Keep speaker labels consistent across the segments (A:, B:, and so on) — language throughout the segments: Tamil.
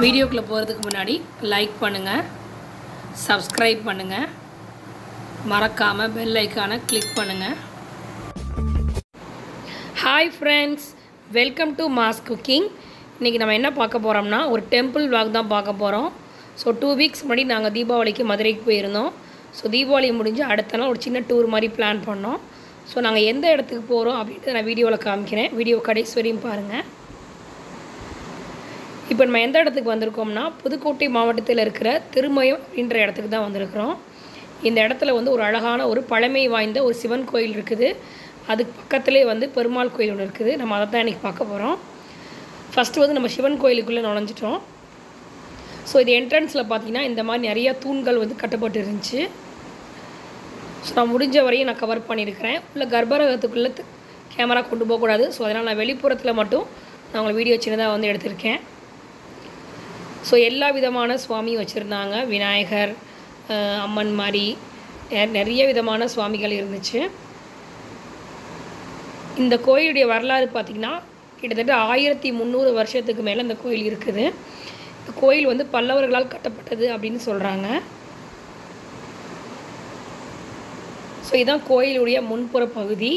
A: வீடியோக்குள்ளே போகிறதுக்கு முன்னாடி லைக் பண்ணுங்கள் சப்ஸ்கிரைப் பண்ணுங்கள் மறக்காமல் பெல் ஐக்கானை கிளிக் பண்ணுங்கள் hi friends welcome to mass cooking இன்றைக்கி நம்ம என்ன பார்க்க போகிறோம்னா ஒரு டெம்பிள் vlog தான் பார்க்க போகிறோம் ஸோ டூ வீக்ஸ் முன்னாடி நாங்கள் தீபாவளிக்கு மதுரைக்கு போயிருந்தோம் ஸோ தீபாவளி முடிஞ்சு அடுத்த நாள் ஒரு சின்ன டூர் மாதிரி பிளான் பண்ணோம் ஸோ நாங்கள் எந்த இடத்துக்கு போகிறோம் அப்படின்ட்டு நான் வீடியோவில் காமிக்கிறேன் வீடியோ கடைசி வரையும் பாருங்கள் இப்போ நம்ம எந்த இடத்துக்கு வந்திருக்கோம்னா புதுக்கோட்டை மாவட்டத்தில் இருக்கிற திருமயம் அப்படின்ற இடத்துக்கு தான் வந்திருக்கிறோம் இந்த இடத்துல வந்து ஒரு அழகான ஒரு பழமை வாய்ந்த ஒரு சிவன் கோயில் இருக்குது அதுக்கு பக்கத்துலேயே வந்து பெருமாள் கோயில் ஒன்று இருக்குது நம்ம அதை தான் இன்றைக்கி பார்க்க போகிறோம் ஃபஸ்ட்டு வந்து நம்ம சிவன் கோயிலுக்குள்ளே நுழைஞ்சிட்டோம் ஸோ இது என்ட்ரன்ஸில் பார்த்தீங்கன்னா இந்த மாதிரி நிறைய தூண்கள் வந்து கட்டப்பட்டு இருந்துச்சு ஸோ நான் முடிஞ்ச வரையும் நான் கவர் பண்ணியிருக்கிறேன் உள்ள கர்ப்பரகத்துக்குள்ளே கேமரா கொண்டு போகக்கூடாது ஸோ அதனால் நான் வெளிப்புறத்தில் மட்டும் நான் உங்களை வீடியோ சின்னதாக வந்து எடுத்திருக்கேன் ஸோ எல்லா விதமான சுவாமி வச்சுருந்தாங்க விநாயகர் அஹ், அம்மன் மாதிரி நெ- நிறைய விதமான சுவாமிகள் இருந்துச்சு இந்த கோயிலுடைய வரலாறு பார்த்திங்கன்னா கிட்டத்தட்ட ஆயிரத்தி முந்நூறு வருஷத்துக்கு மேலே இந்த கோயில் இருக்குது இந்த கோயில் வந்து பல்லவர்களால் கட்டப்பட்டது அப்படின்னு சொல்கிறாங்க ஸோ இதுதான் கோயிலுடைய முன்புற பகுதி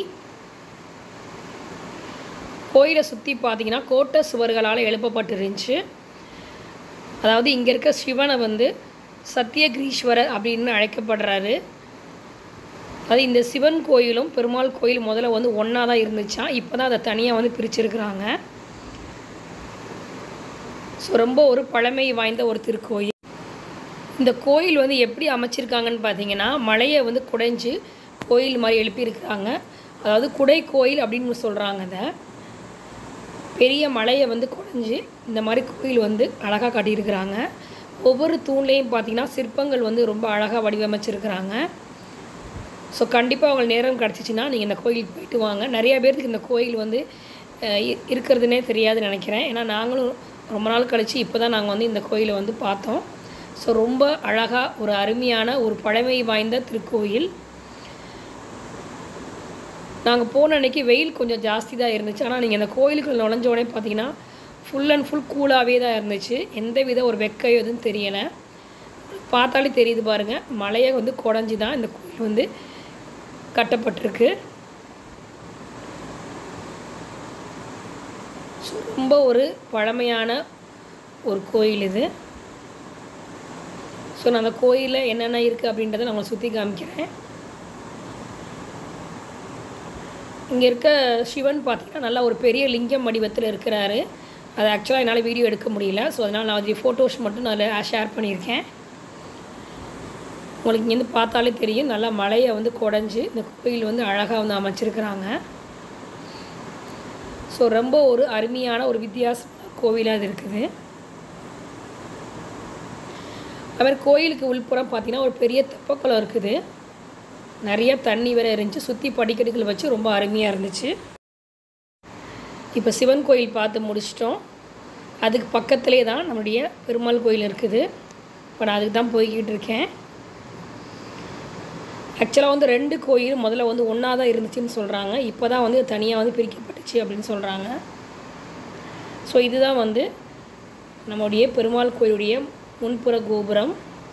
A: கோயிலை சுற்றி பார்த்தீங்கன்னா கோட்டை சுவர்களால் எழுப்பப்பட்டு இருந்துச்சு அதாவது இங்கே இருக்க சிவனை வந்து சத்தியகிரீஸ்வரர் அப்படின்னு அழைக்கப்படுறாரு அது இந்த சிவன் கோயிலும் பெருமாள் கோயில் முதல்ல வந்து ஒன்றா தான் இருந்துச்சாம் இப்போ தான் அதை தனியாக வந்து பிரிச்சிருக்கிறாங்க ஸோ ரொம்ப ஒரு பழமை வாய்ந்த ஒரு திருக்கோயில் இந்த கோயில் வந்து எப்படி அமைச்சிருக்காங்கன்னு பார்த்தீங்கன்னா மலையை வந்து குடைஞ்சு கோயில் மாதிரி எழுப்பியிருக்கிறாங்க அதாவது குடை கோயில் அப்படின்னு சொல்கிறாங்க அதை பெரிய மலையை வந்து குடைஞ்சு இந்த மாதிரி கோயில் வந்து அழகாக கட்டியிருக்கிறாங்க ஒவ்வொரு தூண்லேயும் பார்த்தீங்கன்னா சிற்பங்கள் வந்து ரொம்ப அழகாக வடிவமைச்சிருக்கிறாங்க ஸோ கண்டிப்பாக உங்களுக்கு நேரம் கிடச்சிச்சின்னா நீங்கள் இந்த கோயிலுக்கு போயிட்டு வாங்க நிறைய பேருக்கு இந்த கோயில் வந்து அஹ், இ- இருக்கிறதுனே தெரியாதுன்னு நினைக்கிறேன் ஏன்னா நாங்களும் ரொம்ப நாள் கழித்து இப்போ தான் நாங்கள் வந்து இந்த கோயிலை வந்து பார்த்தோம் ஸோ ரொம்ப அழகாக ஒரு அருமையான ஒரு பழமை வாய்ந்த திருக்கோயில் நாங்கள் போன அன்னைக்கு வெயில் கொஞ்சம் ஜாஸ்தி தான் இருந்துச்சு ஆனால் நீங்கள் இந்த கோயிலுக்குள்ள நுழைஞ்ச உடனே பார்த்தீங்கன்னா ஃபுல் அண்ட் ஃபுல் கூலாகவே தான் இருந்துச்சு எந்த வித ஒரு வெக்கையும் எதுவும் தெரியலை பார்த்தாலே தெரியுது பாருங்கள் மலையை வந்து குடஞ்சி தான் இந்த கோயில் வந்து கட்டப்பட்டிருக்கு ஸோ ரொம்ப ஒரு பழமையான ஒரு கோயில் இது ஸோ நான் அந்த கோயிலில் என்னென்ன இருக்குது அப்படின்றத நான் உங்களை சுற்றி காமிக்கிறேன் இங்கே இருக்க சிவன் பார்த்தீங்கன்னா நல்லா ஒரு பெரிய லிங்கம் வடிவத்தில் இருக்கிறாரு அது ஆக்சுவலாக என்னால் வீடியோ எடுக்க முடியல ஸோ அதனால் நான் அது ஃபோட்டோஸ் மட்டும் நான் ஷேர் பண்ணியிருக்கேன் உங்களுக்கு இங்கேருந்து பார்த்தாலே தெரியும் நல்லா மலையை வந்து குடஞ்சி இந்த கோயில் வந்து அழகாக வந்து அமைச்சிருக்கிறாங்க ஸோ ரொம்ப ஒரு அருமையான ஒரு வித்தியாசமான கோவிலாக அது இருக்குது அது மாதிரி கோயிலுக்கு உள்புறம் பார்த்தீங்கன்னா ஒரு பெரிய தெப்பக்குளம் இருக்குது நிறைய தண்ணி வேற இருந்துச்சு சுற்றி படிக்கட்டுகள் வச்சு ரொம்ப அருமையாக இருந்துச்சு இப்போ சிவன் கோயில் பார்த்து முடிச்சிட்டோம் அதுக்கு பக்கத்துலேயே தான் நம்மளுடைய பெருமாள் கோயில் இருக்குது இப்போ நான் அதுக்கு தான் போய்கிட்டு இருக்கேன் ஆக்சுவலாக வந்து ரெண்டு கோயில் முதல்ல வந்து ஒன்றா தான் இருந்துச்சுன்னு சொல்கிறாங்க இப்போ தான் வந்து தனியாக வந்து பிரிக்கப்பட்டுச்சு அப்படின்னு சொல்கிறாங்க ஸோ இதுதான் வந்து நம்முடைய பெருமாள் கோயிலுடைய முன்புற கோபுரம்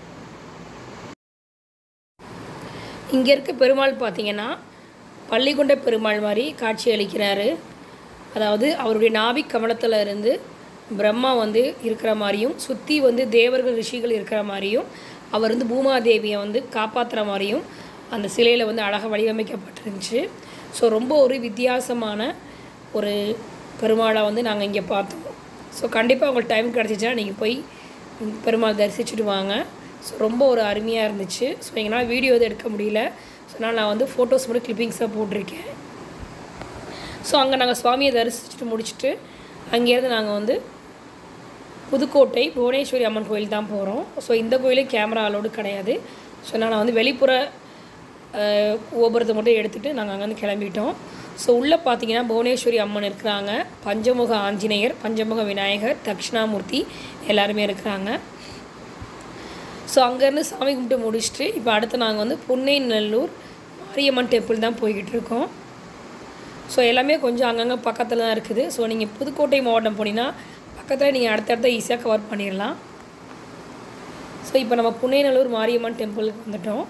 A: இங்கே இருக்க பெருமாள் பார்த்தீங்கன்னா பள்ளிக்கொண்ட பெருமாள் மாதிரி காட்சி அளிக்கிறாரு அதாவது அவருடைய நாபிக் கமலத்தில் இருந்து பிரம்மா வந்து இருக்கிற மாதிரியும் சுற்றி வந்து தேவர்கள் ரிஷிகள் இருக்கிற மாதிரியும் அவர் வந்து பூமாதேவியை வந்து காப்பாற்றுற மாதிரியும் அந்த சிலையில் வந்து அழகாக வடிவமைக்கப்பட்டிருந்துச்சு ஸோ ரொம்ப ஒரு வித்தியாசமான ஒரு பெருமாளை வந்து நாங்கள் இங்கே பார்த்தோம் ஸோ கண்டிப்பாக உங்களுக்கு டைம் கிடச்சிச்சுன்னா நீங்கள் போய் ம், பெருமாள் தரிசிச்சுட்டு வாங்க ஸோ ரொம்ப ஒரு அருமையாக இருந்துச்சு ஸோ எங்களால் வீடியோ எதுவும் எடுக்க முடியல ஸோ அதனால் நான் வந்து ஃபோட்டோஸ் மட்டும் கிளிப்பிங்ஸாக போட்டிருக்கேன் ஸோ அங்கே நாங்கள் சுவாமியை தரிசிச்சுட்டு முடிச்சுட்டு அங்கேருந்து நாங்கள் வந்து புதுக்கோட்டை புவனேஸ்வரி அம்மன் கோயில் தான் போகிறோம் ஸோ இந்த கோயிலே கேமரா அலோடு கிடையாது ஸோ நான் வந்து வெளிப்புற அஹ், கோபுரத்தை மட்டும் எடுத்துகிட்டு நாங்கள் அங்கேருந்து கிளம்பிட்டோம் ஸோ உள்ளே பார்த்தீங்கன்னா புவனேஸ்வரி அம்மன் இருக்கிறாங்க பஞ்சமுக ஆஞ்சநேயர் பஞ்சமுக விநாயகர் தட்சிணாமூர்த்தி எல்லாருமே இருக்கிறாங்க ஸோ அங்கேருந்து சாமி கும்பிட்டு முடிச்சுட்டு இப்போ அடுத்து நாங்கள் வந்து புன்னை நல்லூர் மாரியம்மன் டெம்பிள் தான் போய்கிட்டு இருக்கோம் ஸோ எல்லாமே கொஞ்சம் அங்கங்கே பக்கத்தில் தான் இருக்குது ஸோ நீங்கள் புதுக்கோட்டை மாவட்டம் போனீங்கன்னா பக்கத்தில் பக்கத்தில் நீங்கள் அடுத்தடுத்த ஈஸியாக கவர் பண்ணிடலாம் ஸோ இப்போ நம்ம புனேநல்லூர் மாரியம்மன் டெம்பிளுக்கு வந்துட்டோம்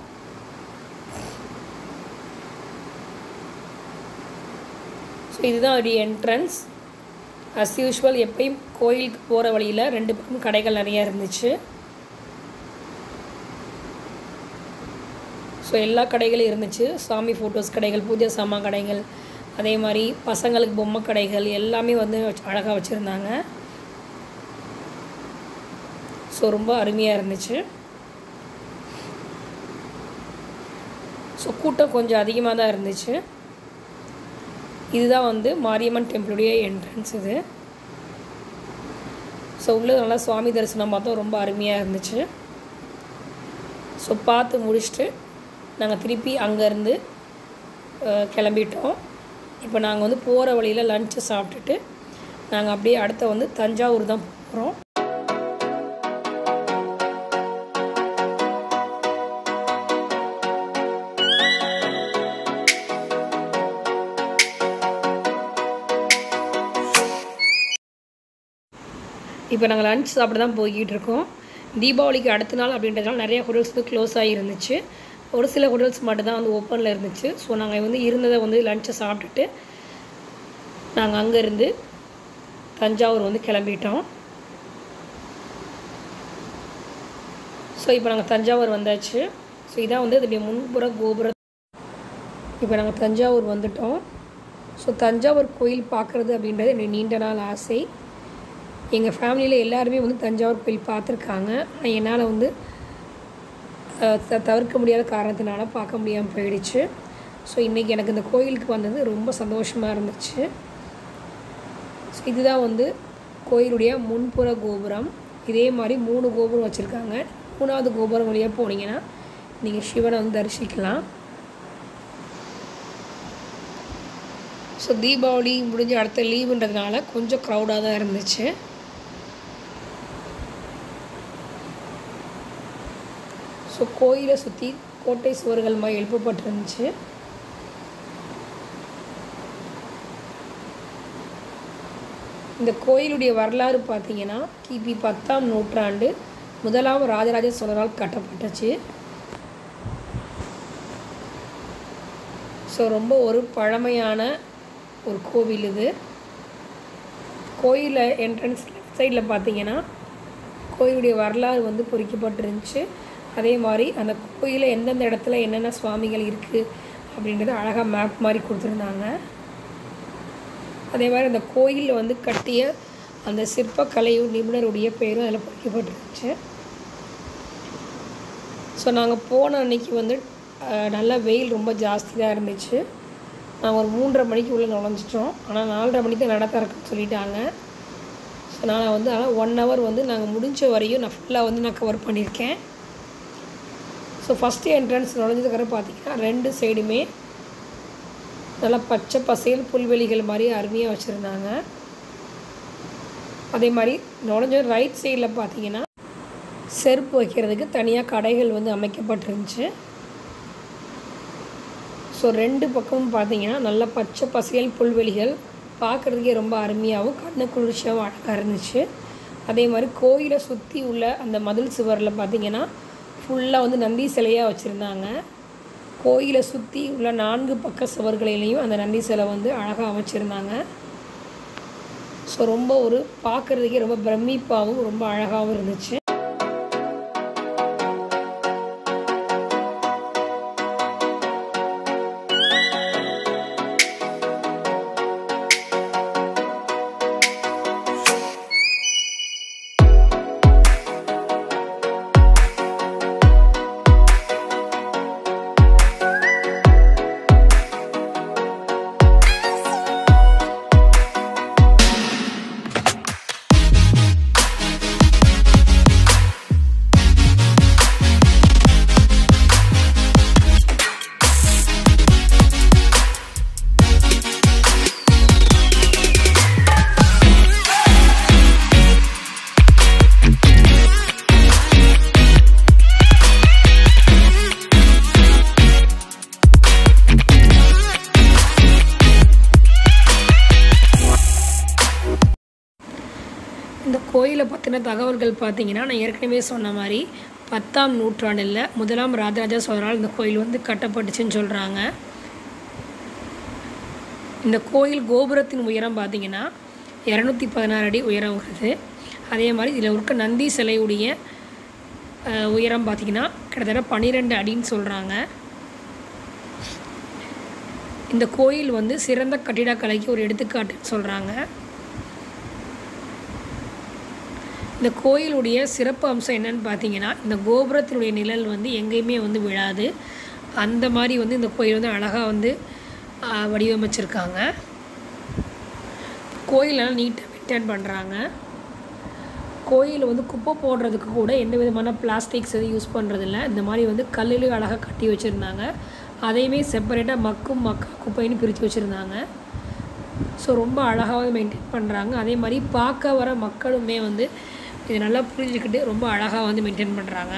A: ஸோ இதுதான் அதோடைய என்ட்ரன்ஸ் அஸ் யூஷுவல் எப்பயும் கோயிலுக்கு போகிற வழியில் ரெண்டு பக்கம் கடைகள் நிறையா இருந்துச்சு ஸோ எல்லா கடைகளும் இருந்துச்சு சாமி ஃபோட்டோஸ் கடைகள் பூஜை சாமான் கடைகள் அதே மாதிரி பசங்களுக்கு பொம்மை கடைகள் எல்லாமே வந்து அழகாக வச்சுருந்தாங்க ஸோ ரொம்ப அருமையாக இருந்துச்சு ஸோ கூட்டம் கொஞ்சம் அதிகமாக தான் இருந்துச்சு இதுதான் வந்து மாரியம்மன் டெம்பிளுடைய என்ட்ரன்ஸ் இது ஸோ உள்ளே நல்லா சுவாமி தரிசனம் பார்த்தோம் ரொம்ப அருமையாக இருந்துச்சு ஸோ பார்த்து முடிச்சுட்டு நாங்கள் திருப்பி அங்கேருந்து கிளம்பிட்டோம் இப்போ நாங்கள் வந்து போகிற வழியில் லஞ்சை சாப்பிட்டுட்டு நாங்கள் அப்படியே அடுத்த வந்து தஞ்சாவூர் தான் போகிறோம் இப்போ நாங்கள் லஞ்ச் சாப்பிட தான் போய்கிட்டு இருக்கோம் தீபாவளிக்கு அடுத்த நாள் அப்படின்றதுனால நிறைய ஹோட்டல்ஸ் வந்து க்ளோஸ் ஆகிருந்துச்சு ஒரு சில ஹோட்டல்ஸ் மட்டும் தான் வந்து ஓப்பனில் இருந்துச்சு ஸோ நாங்கள் வந்து இருந்ததை வந்து லஞ்சை சாப்பிட்டுட்டு நாங்கள் அங்கேருந்து தஞ்சாவூர் வந்து கிளம்பிட்டோம் ஸோ இப்போ நாங்கள் தஞ்சாவூர் வந்தாச்சு ஸோ இதான் வந்து அதோடைய முன்புற கோபுர இப்போ நாங்கள் தஞ்சாவூர் வந்துட்டோம் ஸோ தஞ்சாவூர் கோயில் பார்க்குறது அப்படின்றது என்னுடைய நீண்ட நாள் ஆசை எங்கள் ஃபேமிலியில் எல்லாருமே வந்து தஞ்சாவூர் கோயில் பார்த்துருக்காங்க ஆனால் என்னால் வந்து த தவிர்க்க முடியாத காரணத்தினால பார்க்க முடியாமல் போயிடுச்சு ஸோ இன்றைக்கி எனக்கு இந்த கோயிலுக்கு வந்தது ரொம்ப சந்தோஷமாக இருந்துச்சு ஸோ இதுதான் வந்து கோயிலுடைய முன்புற கோபுரம் இதே மாதிரி மூணு கோபுரம் வச்சுருக்காங்க மூணாவது கோபுரம் வழியாக போனீங்கன்னா நீங்கள் சிவனை வந்து தரிசிக்கலாம் ஸோ தீபாவளி முடிஞ்ச அடுத்த லீவுன்றதுனால கொஞ்சம் க்ரௌடாக தான் இருந்துச்சு ஸோ கோயிலை சுற்றி கோட்டை சுவர்கள் மாதிரி எழுப்பப்பட்டிருந்துச்சு இந்த கோயிலுடைய வரலாறு பார்த்தீங்கன்னா கிபி பத்தாம் நூற்றாண்டு முதலாம் ராஜராஜ சோழரால் கட்டப்பட்டுச்சு ஸோ ரொம்ப ஒரு பழமையான ஒரு கோவில் இது கோயிலில் என்ட்ரன்ஸ் லெஃப்ட் சைடில் பார்த்தீங்கன்னா கோயிலுடைய வரலாறு வந்து பொறிக்கப்பட்டிருந்துச்சு அதே மாதிரி அந்த கோயிலில் எந்தெந்த இடத்துல என்னென்ன சுவாமிகள் இருக்குது அப்படின்றத அழகாக மேப் மாதிரி கொடுத்துருந்தாங்க அதே மாதிரி அந்த கோயிலில் வந்து கட்டிய அந்த சிற்பக்கலை நிபுணருடைய பேரும் அதில் பொறிக்கப்பட்டிருந்துச்சு ஸோ நாங்கள் போன அன்னைக்கு வந்து நல்ல வெயில் ரொம்ப ஜாஸ்தி தான் இருந்துச்சு நாங்கள் ஒரு மூன்றரை மணிக்கு உள்ளே நுழைஞ்சிட்டோம் ஆனால் நாலரை மணிக்கு தான் நட திறக்குன்னு சொல்லிட்டாங்க ஸோ நான் வந்து ஆனால் ஒன் ஹவர் வந்து நாங்கள் முடிஞ்ச வரையும் நான் ஃபுல்லாக வந்து நான் கவர் பண்ணியிருக்கேன் ஸோ ஃபஸ்ட்டு என்ட்ரன்ஸ் நுழைஞ்சதுக்கப்புறம் பார்த்தீங்கன்னா ரெண்டு சைடுமே நல்லா பச்சை பசேல் புல்வெளிகள் மாதிரி அருமையாக வச்சுருந்தாங்க அதே மாதிரி நுழைஞ்ச ரைட் சைடில் பார்த்தீங்கன்னா செருப்பு வைக்கிறதுக்கு தனியாக கடைகள் வந்து அமைக்கப்பட்டிருந்துச்சு ஸோ ரெண்டு பக்கமும் பார்த்தீங்கன்னா நல்ல பச்சை பசேல் புல்வெளிகள் பார்க்குறதுக்கே ரொம்ப அருமையாகவும் கண்ணு குளிர்ச்சியாகவும் அழகாக இருந்துச்சு அதே மாதிரி கோயிலை சுற்றி உள்ள அந்த மதில் சுவரில் பார்த்தீங்கன்னா ஃபுல்லாக வந்து நந்தி சிலையாக வச்சுருந்தாங்க கோயிலை சுற்றி உள்ள நான்கு பக்க சுவர்களிலையும் அந்த நந்தி சிலை வந்து அழகாக அமைச்சிருந்தாங்க ஸோ ரொம்ப ஒரு பார்க்குறதுக்கே ரொம்ப பிரமிப்பாகவும் ரொம்ப அழகாகவும் இருந்துச்சு பற்றின தகவல்கள் பார்த்தீங்கன்னா நான் ஏற்கனவே சொன்ன மாதிரி பத்தாம் நூற்றாண்டில் முதலாம் ராஜராஜ சோழரால் இந்த கோயில் வந்து கட்டப்பட்டுச்சுன்னு சொல்கிறாங்க இந்த கோயில் கோபுரத்தின் உயரம் பார்த்தீங்கன்னா இரநூத்தி பதினாறு அடி உயரம் வருது அதே மாதிரி இதில் இருக்க நந்தி சிலையுடைய அஹ், உயரம் பார்த்திங்கன்னா கிட்டத்தட்ட பன்னிரெண்டு அடின்னு சொல்கிறாங்க இந்த கோயில் வந்து சிறந்த கட்டிடக்கலைக்கு ஒரு எடுத்துக்காட்டுன்னு சொல்கிறாங்க இந்த கோயிலுடைய சிறப்பு அம்சம் என்னன்னு பார்த்தீங்கன்னா இந்த கோபுரத்தினுடைய நிழல் வந்து எங்கேயுமே வந்து விழாது அந்த மாதிரி வந்து இந்த கோயில் வந்து அழகாக வந்து ஆஹ், வடிவமைச்சிருக்காங்க கோயிலெல்லாம் நீட்டாக மெயின்டைன் பண்ணுறாங்க கோயில் வந்து குப்பை போடுறதுக்கு கூட எந்த விதமான பிளாஸ்டிக்ஸ் எதுவும் யூஸ் பண்ணுறதில்ல இந்த மாதிரி வந்து கல்லுலேயும் அழகாக கட்டி வச்சுருந்தாங்க அதையுமே செப்பரேட்டாக மக்கும் மக்கா குப்பைன்னு பிரித்து வச்சுருந்தாங்க ஸோ ரொம்ப அழகாகவே மெயின்டைன் பண்ணுறாங்க அதே மாதிரி பார்க்க வர மக்களுமே வந்து இதை நல்லா புரிஞ்சுக்கிட்டு ரொம்ப அழகாக வந்து மெயின்டைன் பண்ணுறாங்க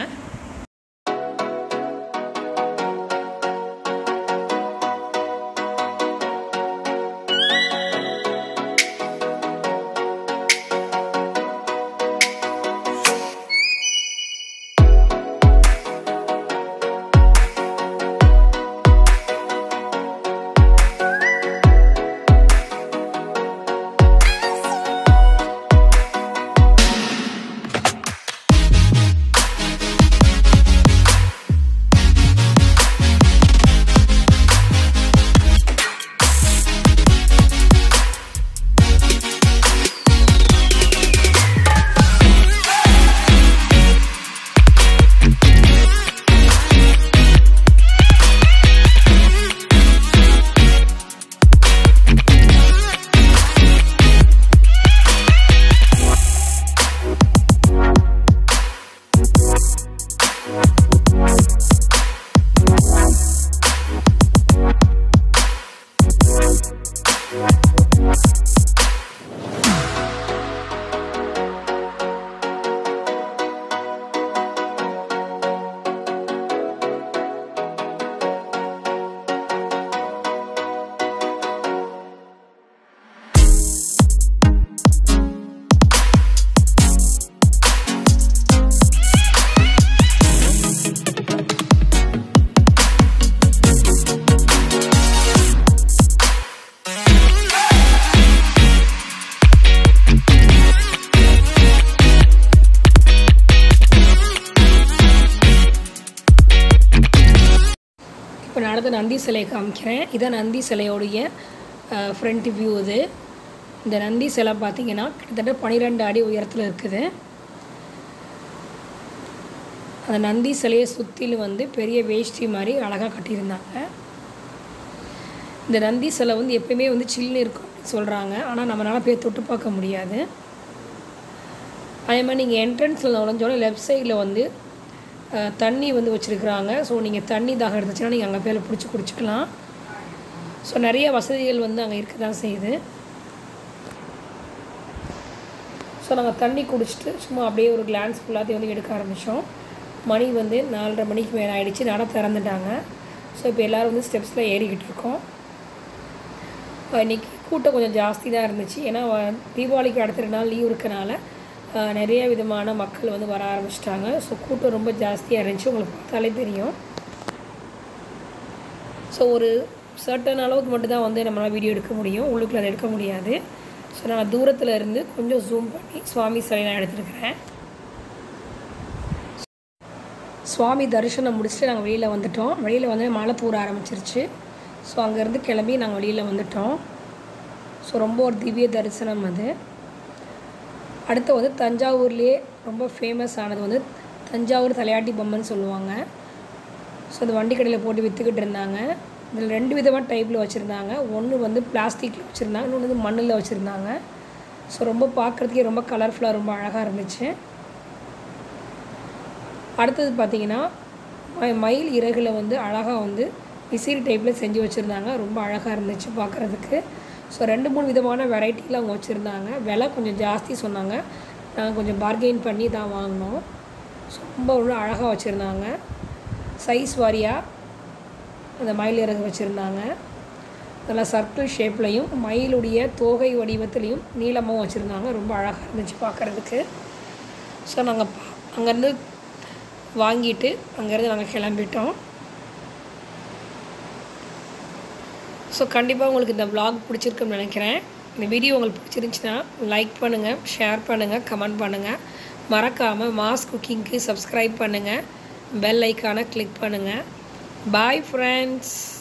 A: இப்போ நான் அடுத்த நந்தி சிலையை காமிக்கிறேன் இதான் நந்தி சிலையோடைய ஃப்ரண்ட் வியூ இது இந்த நந்தி சிலை பார்த்தீங்கன்னா கிட்டத்தட்ட பன்னிரெண்டு அடி உயரத்தில் இருக்குது அந்த நந்தி சிலையை சுற்றிலும் வந்து பெரிய வேஷ்டி மாதிரி அழகாக கட்டியிருந்தாங்க இந்த நந்தி சிலை வந்து எப்பயுமே வந்து சில்லுன்னு இருக்கும் அப்படின்னு சொல்கிறாங்க ஆனால் நம்மளால் போய் தொட்டு பார்க்க முடியாது அதே மாதிரி நீங்கள் என்ட்ரன்ஸில் நுழைஞ்சோட லெஃப்ட் சைடில் வந்து அஹ், தண்ணி வந்து வச்சுருக்குறாங்க ஸோ நீங்கள் தண்ணி தாகம் எடுத்துச்சுன்னா நீங்கள் அங்கே போய் பிடிச்சி குடிச்சிக்கலாம் ஸோ நிறைய வசதிகள் வந்து அங்கே இருக்க தான் செய்யுது ஸோ நாங்கள் தண்ணி குடிச்சிட்டு சும்மா அப்படியே ஒரு கிளான்ஸ் ஃபுல்லாத்தையும் வந்து எடுக்க ஆரம்பித்தோம் மணி வந்து நாலரை மணிக்கு மேலே ஆயிடுச்சு நட திறந்துட்டாங்க ஸோ இப்போ எல்லோரும் வந்து ஸ்டெப்ஸில் ஏறிக்கிட்டு இருக்கோம் அஹ் இன்னைக்கு கூட்டம் கொஞ்சம் ஜாஸ்தி தான் இருந்துச்சு ஏன்னா வ- தீபாவளிக்கு அடுத்த ரெண்டு நாள் லீவ் இருக்கனால அஹ், நிறைய விதமான மக்கள் வந்து வர ஆரம்பிச்சிட்டாங்க ஸோ கூட்டம் ரொம்ப ஜாஸ்தியாக இருந்துச்சு உங்களுக்கு பார்த்தாலே தெரியும் ஸோ ஒரு சர்டன் அளவுக்கு மட்டும்தான் வந்து நம்மளால் வீடியோ எடுக்க முடியும் உள்ளுக்குள்ள அதை எடுக்க முடியாது ஸோ நான் தூரத்தில் இருந்து கொஞ்சம் ஜூம் பண்ணி சுவாமி சிலை நான் எடுத்துருக்கிறேன் சுவாமி தரிசனம் முடிச்சுட்டு நாங்கள் வெளியில் வந்துட்டோம் வெளியில் வந்து மழை தூர ஆரம்பிச்சிருச்சு ஸோ அங்கேருந்து கிளம்பி நாங்கள் வெளியில் வந்துட்டோம் ஸோ ரொம்ப ஒரு திவ்ய தரிசனம் அது அடுத்து வந்து தஞ்சாவூர்லேயே ரொம்ப ஃபேமஸ் ஆனது வந்து தஞ்சாவூர் தலையாட்டி பொம்மைன்னு சொல்லுவாங்க ஸோ அது வண்டி கடையில் போட்டு விற்றுக்கிட்டு இருந்தாங்க இதில் ரெண்டு விதமாக டைப்பில் வச்சுருந்தாங்க ஒன்று வந்து பிளாஸ்டிக்கில் வச்சுருந்தாங்க இன்னொன்று வந்து மண்ணில் வச்சுருந்தாங்க ஸோ ரொம்ப பார்க்குறதுக்கே ரொம்ப கலர்ஃபுல்லாக ரொம்ப அழகாக இருந்துச்சு அடுத்தது பார்த்தீங்கன்னா ம- மயில் இறகுல வந்து அழகாக வந்து விசிறி டைப்பில் செஞ்சு வச்சுருந்தாங்க ரொம்ப அழகாக இருந்துச்சு பார்க்குறதுக்கு ஸோ ரெண்டு மூணு விதமான வெரைட்டியில் அவங்க வச்சுருந்தாங்க விலை கொஞ்சம் ஜாஸ்தி சொன்னாங்க நாங்கள் கொஞ்சம் பார்கெயின் பண்ணி தான் வாங்கினோம் ஸோ ரொம்ப ரொம்ப அழகாக வச்சுருந்தாங்க சைஸ் வாரியாக அந்த மயில் இறகு வச்சுருந்தாங்க நல்லா சர்க்கிள் ஷேப்லையும் மயிலுடைய தோகை வடிவத்துலேயும் நீளமாகவும் வச்சுருந்தாங்க ரொம்ப அழகாக இருந்துச்சு பார்க்குறதுக்கு ஸோ நாங்கள் அங்கேருந்து வாங்கிட்டு அங்கேருந்து நாங்கள் கிளம்பிட்டோம் ஸோ கண்டிப்பாக உங்களுக்கு இந்த vlog பிடிச்சிருக்குன்னு நினைக்கிறேன் இந்த வீடியோ உங்களுக்கு பிடிச்சிருந்துச்சுன்னா லைக் பண்ணுங்கள் ஷேர் பண்ணுங்கள் கமெண்ட் பண்ணுங்கள் மறக்காமல் மாஸ் குக்கிங்க்கு சப்ஸ்கிரைப் பண்ணுங்கள் பெல் ஐக்கானை கிளிக் பண்ணுங்கள் பாய் ஃப்ரெண்ட்ஸ்